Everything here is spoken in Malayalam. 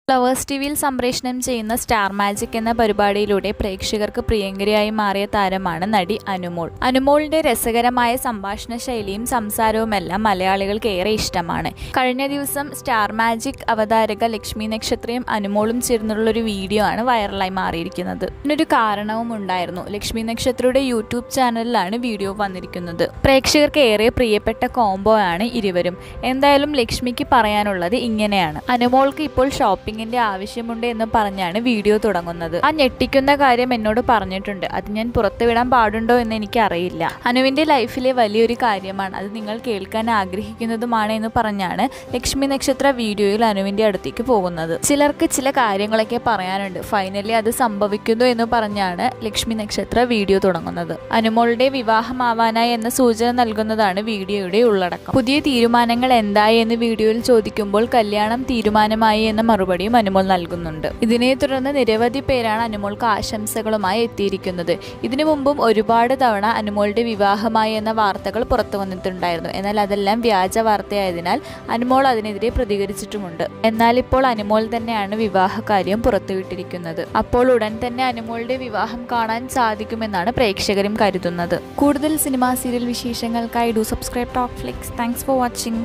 ഫ്ലവേഴ്സ് ടിവിയിൽ സംപ്രേഷണം ചെയ്യുന്ന സ്റ്റാർ മാജിക് എന്ന പരിപാടിയിലൂടെ പ്രേക്ഷകർക്ക് പ്രിയങ്കരിയായി മാറിയ താരമാണ് നടി അനുമോൾ അനുമോളിന്റെ രസകരമായ സംഭാഷണ ശൈലിയും സംസാരവുമെല്ലാം മലയാളികൾക്ക് ഏറെ ഇഷ്ടമാണ് കഴിഞ്ഞ ദിവസം സ്റ്റാർ മാജിക് അവതാരക ലക്ഷ്മി നക്ഷത്രയും അനുമോളും ചേർന്നുള്ള ഒരു വീഡിയോ ആണ് വൈറലായി മാറിയിരിക്കുന്നത് ഇതിനൊരു കാരണവും ഉണ്ടായിരുന്നു ലക്ഷ്മി നക്ഷത്രയുടെ യൂട്യൂബ് ചാനലിലാണ് വീഡിയോ വന്നിരിക്കുന്നത് പ്രേക്ഷകർക്ക് ഏറെ പ്രിയപ്പെട്ട കോംബോ ആണ് ഇരുവരും എന്തായാലും ലക്ഷ്മിക്ക് പറയാനുള്ളത് ഇങ്ങനെയാണ് അനുമോൾക്ക് ഇപ്പോൾ ഷോപ്പിംഗിന്റെ ആവശ്യമുണ്ട് എന്ന് പറഞ്ഞാണ് വീഡിയോ തുടങ്ങുന്നത് ആ ഞെട്ടിക്കുന്ന കാര്യം എന്നോട് പറഞ്ഞിട്ടുണ്ട് അത് ഞാൻ പുറത്തുവിടാൻ പാടുണ്ടോ എന്ന് എനിക്ക് അറിയില്ല അനുവിന്റെ ലൈഫിലെ വലിയൊരു കാര്യമാണ് അത് നിങ്ങൾ കേൾക്കാൻ ആഗ്രഹിക്കുന്നതുമാണ് എന്ന് പറഞ്ഞാണ് ലക്ഷ്മി നക്ഷത്ര വീഡിയോയിൽ അനുവിന്റെ അടുത്തേക്ക് പോകുന്നത് ചിലർക്ക് ചില കാര്യങ്ങളൊക്കെ പറയാനുണ്ട് ഫൈനലി അത് സംഭവിക്കുന്നു എന്ന് പറഞ്ഞാണ് ലക്ഷ്മി നക്ഷത്ര വീഡിയോ തുടങ്ങുന്നത് അനുമോളുടെ വിവാഹമാവാനായി എന്ന സൂചന നൽകുന്നതാണ് വീഡിയോയുടെ ഉള്ളടക്കം പുതിയ തീരുമാനങ്ങൾ എന്തായി എന്ന് വീഡിയോയിൽ ചോദിക്കുമ്പോൾ കല്യാണം തീരുമാനമായി എന്ന മറുപടിയും അനുമോൾ നൽകുന്നുണ്ട് ഇതിനെ തുടർന്ന് നിരവധി പേരാണ് അനുമോൾക്ക് ആശംസകളുമായി എത്തിയിരിക്കുന്നത് ഇതിനു മുമ്പും ഒരുപാട് തവണ അനുമോളുടെ വിവാഹമായി എന്ന വാർത്തകൾ പുറത്തു വന്നിട്ടുണ്ടായിരുന്നു എന്നാൽ അതെല്ലാം വ്യാജ വാർത്തയായതിനാൽ അനുമോൾ അതിനെതിരെ പ്രതികരിച്ചിട്ടുമുണ്ട് എന്നാൽ ഇപ്പോൾ അനുമോൾ തന്നെയാണ് വിവാഹകാര്യം പുറത്തുവിട്ടിരിക്കുന്നത് അപ്പോൾ ഉടൻ തന്നെ അനുമോളുടെ വിവാഹം കാണാൻ സാധിക്കുമെന്നാണ് പ്രേക്ഷകരും കരുതുന്നത് കൂടുതൽ സിനിമാ സീരിയൽ വിശേഷങ്ങൾക്കായി do subscribe talk flix thanks for watching